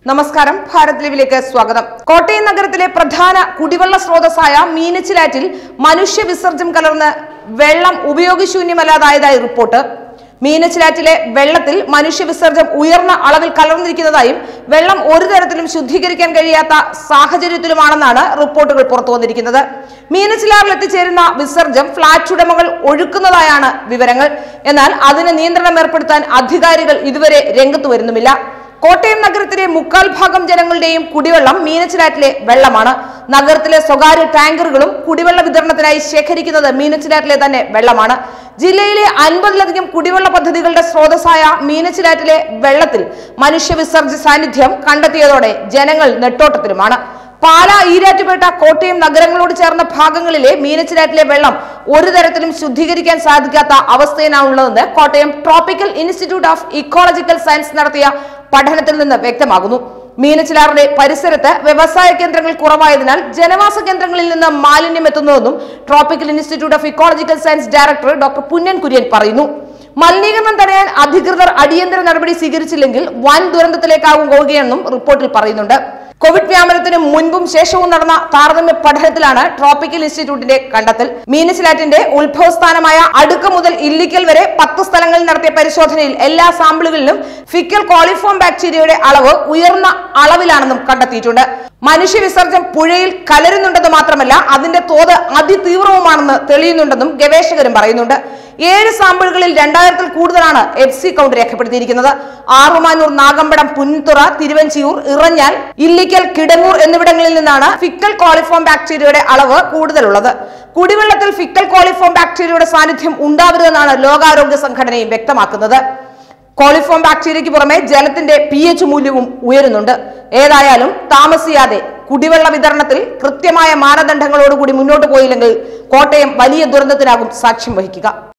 നമസ്കാരം ഭാരത് ലീവിലേക്ക് സ്വാഗതം കോട്ടയം നഗരത്തിലെ പ്രധാന കുടിവെള്ള സ്രോതസ്സായ മീനച്ചിലാറ്റിൽ മനുഷ്യ വിസർജ്യം കലർന്ന് വെള്ളം ഉപയോഗശൂന്യമല്ലാതായതായി റിപ്പോർട്ട് മീനച്ചിലാറ്റിലെ വെള്ളത്തിൽ മനുഷ്യ വിസർജ്യം ഉയർന്ന അളവിൽ കലർന്നിരിക്കുന്നതായും വെള്ളം ഒരു തരത്തിലും ശുദ്ധീകരിക്കാൻ കഴിയാത്ത സാഹചര്യത്തിലുമാണെന്നാണ് റിപ്പോർട്ടുകൾ പുറത്തു വന്നിരിക്കുന്നത് മീനച്ചിലാറിൽ എത്തിച്ചേരുന്ന വിസർജ്യം ഫ്ളാറ്റ് ഉടമകൾ ഒഴുക്കുന്നതായാണ് വിവരങ്ങൾ എന്നാൽ അതിന് നിയന്ത്രണം ഏർപ്പെടുത്താൻ അധികാരികൾ ഇതുവരെ രംഗത്ത് വരുന്നുമില്ല കോട്ടയം നഗരത്തിലെ മുക്കാൽ ഭാഗം ജനങ്ങളുടെയും കുടിവെള്ളം മീനച്ചിലാറ്റിലെ വെള്ളമാണ് നഗരത്തിലെ സ്വകാര്യ ടാങ്കറുകളും കുടിവെള്ള വിതരണത്തിനായി ശേഖരിക്കുന്നത് മീനച്ചിലാറ്റിലെ തന്നെ വെള്ളമാണ് ജില്ലയിലെ അൻപതിലധികം കുടിവെള്ള പദ്ധതികളുടെ സ്രോതസ്സായ മീനച്ചിലാറ്റിലെ വെള്ളത്തിൽ മനുഷ്യ വിസർജ്യ സാന്നിധ്യം കണ്ടെത്തിയതോടെ ജനങ്ങൾ നെട്ടോട്ടത്തിലുമാണ് പാല ഈരാറ്റുപേട്ട കോട്ടയം നഗരങ്ങളോട് ചേർന്ന ഭാഗങ്ങളിലെ മീനച്ചിലാറ്റിലെ വെള്ളം ഒരു തരത്തിലും ശുദ്ധീകരിക്കാൻ സാധിക്കാത്ത അവസ്ഥയിലാണുള്ളതെന്ന് Kottayam tropical institute of ecological science നടത്തിയ പഠനത്തിൽ നിന്ന് വ്യക്തമാകുന്നു മീനച്ചിലാറിന്റെ പരിസരത്ത് വ്യവസായ കേന്ദ്രങ്ങൾ കുറവായതിനാൽ ജനവാസ കേന്ദ്രങ്ങളിൽ നിന്ന് മാലിന്യം എത്തുന്നുവെന്നും tropical institute of ecological science director doctor Punnan Kurian പറയുന്നു മലിനീകരണം തടയാൻ അധികൃതർ അടിയന്തര നടപടി സ്വീകരിച്ചില്ലെങ്കിൽ വൻ ദുരന്തത്തിലേക്കാവും പോവുകയെന്നും റിപ്പോർട്ടിൽ പറയുന്നുണ്ട് കോവിഡ് വ്യാപനത്തിന് മുൻപും ശേഷവും നടന്ന താരതമ്യ പഠനത്തിലാണ് ട്രോപ്പിക്കൽ ഇൻസ്റ്റിറ്റ്യൂട്ടിന്റെ കണ്ടെത്തൽ മീനച്ചിലാറ്റിന്റെ ഉത്ഭവസ്ഥാനമായ അടുക്ക മുതൽ ഇല്ലിക്കൽ വരെ പത്ത് സ്ഥലങ്ങളിൽ നടത്തിയ പരിശോധനയിൽ എല്ലാ സാമ്പിളുകളിലും ഫിക്കൽ കോളിഫോം ബാക്ടീരിയയുടെ അളവ് ഉയർന്ന അളവിലാണെന്നും കണ്ടെത്തിയിട്ടുണ്ട് മനുഷ്യ വിസർജ്യം പുഴയിൽ കലരുന്നുണ്ടെന്ന് മാത്രമല്ല അതിന്റെ തോത് അതിതീവ്രവുമാണെന്ന് തെളിയുന്നുണ്ടെന്നും ഗവേഷകരും പറയുന്നുണ്ട് ഏഴ് സാമ്പിളുകളിൽ രണ്ടായിരത്തിൽ കൂടുതലാണ് എഫ് സി കൗണ്ട് രേഖപ്പെടുത്തിയിരിക്കുന്നത് ആറുമാനൂർ നാഗമ്പടം പുൻതുറ തിരുവഞ്ചിയൂർ ഇറഞ്ഞാൽ ഇല്ലിക്കൽ കിടങ്ങൂർ എന്നിവിടങ്ങളിൽ നിന്നാണ് ഫിക്കൽ കോളിഫോം ബാക്ടീരിയയുടെ അളവ് കൂടുതലുള്ളത് കുടിവെള്ളത്തിൽ ഫിക്കൽ കോളിഫോം ബാക്ടീരിയയുടെ സാന്നിധ്യം ഉണ്ടാവരുതെന്നാണ് ലോകാരോഗ്യ സംഘടനയും വ്യക്തമാക്കുന്നത് കോളിഫോം ബാക്ടീരിയയ്ക്ക് പുറമെ ജലത്തിന്റെ പി എച്ച് മൂല്യവും ഉയരുന്നുണ്ട് ഏതായാലും താമസിയാതെ കുടിവെള്ള വിതരണത്തിൽ കൃത്യമായ മാനദണ്ഡങ്ങളോടുകൂടി മുന്നോട്ട് പോയില്ലെങ്കിൽ കോട്ടയം വലിയ ദുരന്തത്തിനാകും സാക്ഷ്യം വഹിക്കുക